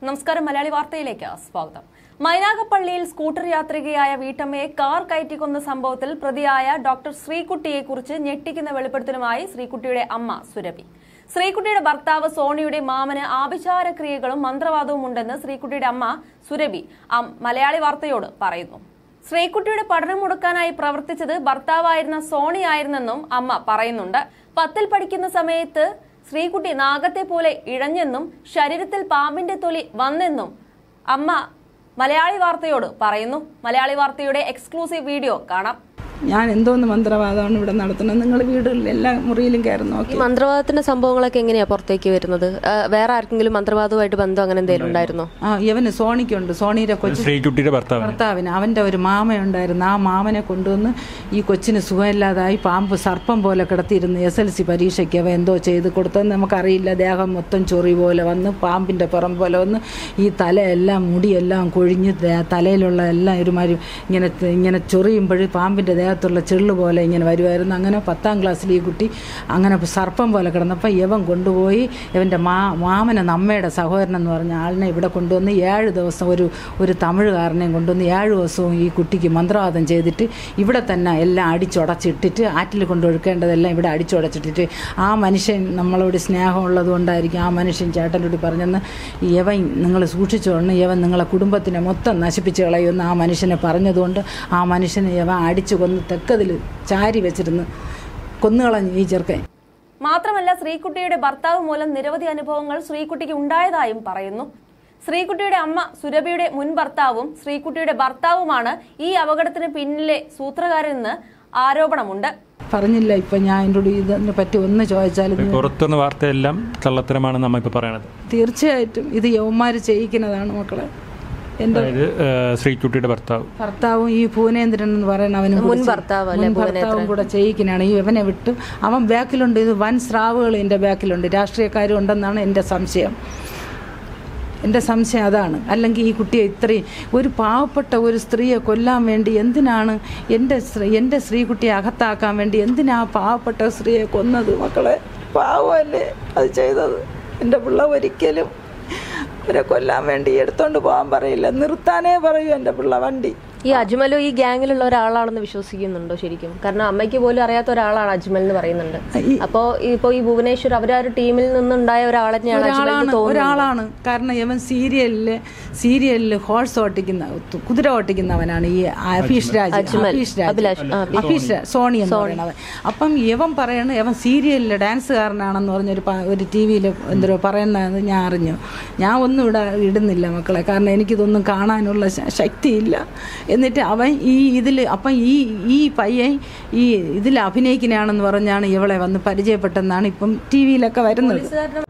നമസ്കാരം മലയാളി വാർത്തയിലേക്ക് സ്വാഗതം മൈനാഗപ്പള്ളിയിൽ സ്കൂട്ടർ യാത്രികയായ വീട്ടമ്മയെ കാർ കയറ്റിക്കൊന്ന സംഭവത്തിൽ പ്രതിയായ ഡോക്ടർ ശ്രീകുട്ടിയെ കുറിച്ച് ഞെട്ടിക്കുന്ന വെളിപ്പെടുത്തലുമായി ശ്രീകുട്ടിയുടെ അമ്മ സുരഭി ശ്രീകുട്ടിയുടെ ഭർത്താവ് സോണിയുടെ മാമന് ആഭിചാര ക്രിയകളും മന്ത്രവാദവും ഉണ്ടെന്ന് ശ്രീകുട്ടിയുടെ അമ്മ സുരഭി അം- മലയാളി വാർത്തയോട് പറയുന്നു ശ്രീകുട്ടിയുടെ പഠനം മുടക്കാനായി പ്രവർത്തിച്ചത് ഭർത്താവായിരുന്ന സോണി ആയിരുന്നെന്നും അമ്മ പറയുന്നുണ്ട് പത്തിൽ പഠിക്കുന്ന സമയത്ത് ശ്രീകുട്ടി നാഗത്തെ പോലെ ഇഴഞ്ഞെന്നും ശരീരത്തിൽ പാമ്പിന്റെ തൊലി വന്നെന്നും അമ്മ മലയാളി വാർത്തയോട് പറയുന്നു മലയാളി വാർത്തയുടെ എക്സ്ക്ലൂസീവ് വീഡിയോ കാണാം ഞാൻ എന്തോന്ന് മന്ത്രവാദമാണ് ഇവിടെ നടത്തുന്നത് നിങ്ങൾ വീടുകളിൽ എല്ലാ മുറിയിലും കയറി നോക്കി ഈ മന്ത്രവാദത്തിന്റെ സംഭവങ്ങളൊക്കെ എങ്ങനെയാ പുറത്തേക്ക് വരുന്നത് ആ, വേറെ ആർക്കെങ്കിലും മന്ത്രവാദവുമായിട്ട് ബന്ധം അങ്ങനെ എന്തെങ്കിലും ഉണ്ടായിരുന്നോ ആ ഇവന് സോണിക്കുണ്ട് സോണിയുടെ കൊച്ചു ശ്രീകുട്ടിയുടെ ഭർത്താവ് ഭർത്താവിന് അവൻ്റെ ഒരു മാമയുണ്ടായിരുന്നു ആ മാമനെ കൊണ്ടുവന്ന് ഈ കൊച്ചിന് സുഖമില്ലാതായി പാമ്പ് സർപ്പം പോലെ കിടത്തിയിരുന്ന് എസ് എൽ സി പരീക്ഷയ്ക്ക് അവ എന്തോ ചെയ്ത് കൊടുത്തെന്ന് നമുക്കറിയില്ല ദേഹം മൊത്തം ചൊറി പോലെ വന്ന് പാമ്പിൻ്റെ പുറം പോലെ വന്ന് ഈ തലയെല്ലാം മുടിയെല്ലാം കൊഴിഞ്ഞ് ദേ- തലയിലുള്ള എല്ലാം ഒരുമാതിരി ഇങ്ങനെ ഇങ്ങനെ ചൊറിയുമ്പോൾ പാമ്പിൻ്റെ ദേഹത്തുള്ള ചെള്ളു പോലെ ഇങ്ങനെ വരുമായിരുന്നു അങ്ങനെ പത്താം ക്ലാസ്സിൽ ഈ കുട്ടി അങ്ങനെ സർപ്പം പോലെ കിടന്നപ്പോൾ യവൻ കൊണ്ടുപോയി ഇവൻ്റെ മാ മാമന നമ്മയുടെ സഹോദരൻ എന്ന് പറഞ്ഞ ആളിനെ ഇവിടെ കൊണ്ടുവന്ന് ഏഴ് ദിവസം ഒരു ഒരു തമിഴുകാരനെയും കൊണ്ടുവന്ന് ഏഴ് ദിവസവും ഈ കുട്ടിക്ക് മന്ത്രവാദം ചെയ്തിട്ട് ഇവിടെ തന്നെ എല്ലാം അടിച്ചുടച്ചിട്ടിട്ട് ആറ്റിൽ കൊണ്ടൊഴുക്കേണ്ടതെല്ലാം ഇവിടെ അടിച്ചുടച്ചിട്ടിട്ട് ആ മനുഷ്യൻ നമ്മളോട് സ്നേഹമുള്ളത് കൊണ്ടായിരിക്കും ആ മനുഷ്യൻ ചേട്ടനോട് പറഞ്ഞെന്ന് യവൻ നിങ്ങൾ സൂക്ഷിച്ചോണം യവൻ നിങ്ങളെ കുടുംബത്തിനെ മൊത്തം നശിപ്പിച്ച് കളയുമെന്ന് ആ മനുഷ്യനെ പറഞ്ഞതുകൊണ്ട് ആ മനുഷ്യനെ യവൻ അടിച്ചു കൊന്ന് തെക്കതിൽ ചാരി വെച്ചിരുന്ന് കൊന്നുകളഞ്ഞു ഈ ചെറുക്കൻ മാത്രമല്ല ശ്രീകുട്ടിയുടെ ഭർത്താവ് മൂലം നിരവധി അനുഭവങ്ങൾ ശ്രീകുട്ടിക്ക് ഉണ്ടായതായും പറയുന്നു ശ്രീകുട്ടിയുടെ അമ്മ സുരഭിയുടെ മുൻ ഭർത്താവും ശ്രീകുട്ടിയുടെ ഭർത്താവുമാണ് ഈ അപകടത്തിന് പിന്നിലെ സൂത്രകാരെന്ന് ആരോപണമുണ്ട് പറഞ്ഞില്ല ഇപ്പം ഞാൻ എന്നോട് ഇതിനെ പറ്റി ഒന്ന് ചോദിച്ചാൽ പുറത്തുനിന്ന് വാർത്തയെല്ലാം കള്ളത്തരമാണെന്ന് നമ്മ ഇപ്പോൾ പറയണത് തീർച്ചയായിട്ടും ഇത് യവന്മാർ ചെയ്യിക്കുന്നതാണ് മക്കളെ എൻ്റെ അതായത് ആ, ശ്രീകുട്ടിയുടെ ഭർത്താവ് ഭർത്താവും ഈ ഭുവനേന്ദ്രൻ എന്ന് പറയുന്ന അവനും കൂടെ മുൻ ചെയ്- ഭർത്താവ് അല്ലേ മുൻ ഭർത്താവും കൂടെ ചെയ്യിക്കുന്നതാണ് ഈ ഇവനെ വിട്ട് അവൻ ബാക്കിലുണ്ട് ഇത് വൻ സ്രാവുകൾ എൻ്റെ ബാക്കിലുണ്ട് രാഷ്ട്രീയക്കാരും ഉണ്ടെന്നാണ് എൻ്റെ സംശയം എൻ്റെ സംശയം അതാണ് അല്ലെങ്കിൽ ഈ കുട്ടിയെ ഇത്രയും ഒരു പാവപ്പെട്ട ഒരു സ്ത്രീയെ കൊല്ലാൻ വേണ്ടി എന്തിനാണ് എൻ്റെ സ്ത്രീ എൻ്റെ സ്ത്രീകുട്ടിയെ അകത്താക്കാൻ വേണ്ടി എന്തിനാ ആ പാവപ്പെട്ട സ്ത്രീയെ കൊന്നത് മക്കളെ പാവമല്ലേ അത് ചെയ്തത് എൻ്റെ പിള്ള ഒരിക്കലും അവരെ കൊല്ലാൻ വേണ്ടി എടുത്തോണ്ട് പോകാൻ പറയില്ല നിർത്താനേ പറയൂ എൻ്റെ പിള്ള വണ്ടി ഈ അജ്മലോ ഈ ഗ്യാങ്ങിലുള്ള ഒരാളാണെന്ന് വിശ്വസിക്കുന്നുണ്ടോ ശരിക്കും കാരണം അമ്മയ്ക്ക് പോലും അറിയാത്ത ഒരാളാണ് അജ്മൽ എന്ന് പറയുന്നുണ്ട് അപ്പോ ഇപ്പോ ഈ ഭുവനേശ്വർ അവരെ ആ ഒരു ടീമിൽ നിന്നുണ്ടായ ഒരാൾ തന്നെയാണ് അജ്മൽ ഒരാളാണ് എന്ന് തോന്നുന്നത് ഒരാളാണ് കാരണം ഇവൻ സീരിയലില് സീരിയലില് ഹോഴ്സ് ഓട്ടിക്കുന്ന തു- കുതിര ഓട്ടിക്കുന്നവനാണ് ഈ അഫീഷ് രാജ് അഫീഷ് രാജ് അഭിലാഷ്, ആ, അഫീഷ് രാജ്, സോണി എന്ന് പറയുന്നത് അപ്പം ഇവൻ പറയണ ഇവൻ സീരിയലിലെ ഡാൻസുകാരനാണെന്ന് പറഞ്ഞൊരു പ- ഒരു ടി വിയിൽ എന്തോ പറയുന്നത് ഞാൻ അറിഞ്ഞു ഞാൻ ഒന്നും ഇവിടെ ഇടുന്നില്ല മക്കളെ കാരണം എനിക്കിതൊന്നും കാണാനുള്ള ശ- ശക്തിയില്ല എന്നിട്ട് അവൻ ഈ ഇതിൽ അപ്പം ഈ ഈ പയ്യൻ ഈ ഇതിൽ അഭിനയിക്കുന്നതാണെന്ന് പറഞ്ഞാണ് ഇവളെ വന്ന് പരിചയപ്പെട്ടെന്നാണ് ഇപ്പം ടി വിയിലൊക്കെ വരുന്നത് പോലീസുകാരുടെ